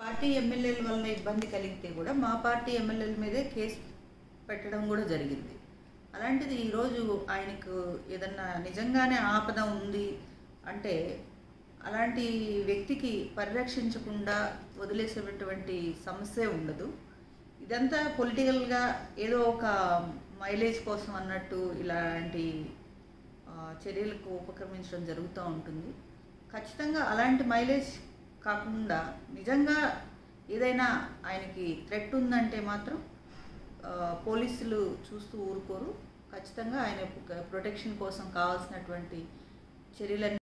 party ఎమ్మెల్యేల వలన ఇబ్బంది కలిగితే కూడా మా పార్టీ ఎమ్మెల్యేల మీదే కేసు పెట్టడం కూడా జరిగింది అలాంటిది ఈరోజు ఆయనకు ఏదన్నా నిజంగానే ఆపద ఉంది అంటే అలాంటి వ్యక్తికి పరిరక్షించకుండా వదిలేసేటటువంటి సమస్యే ఉండదు ఇదంతా పొలిటికల్గా ఏదో ఒక మైలేజ్ కోసం అన్నట్టు ఇలాంటి ఆ, చర్యలకు ఉపక్రమించడం జరుగుతూ ఉంటుంది ఖచ్చితంగా అలాంటి మైలేజ్ కాకుండా నిజంగా ఏదైనా ఆయనకి థ్రెట్ ఉందంటే మాత్రం ఆ, పోలీసులు చూస్తూ ఊరుకోరు ఖచ్చితంగా ఆయన ప్రొటెక్షన్ కోసం కావాల్సినటువంటి చర్యలన్నీ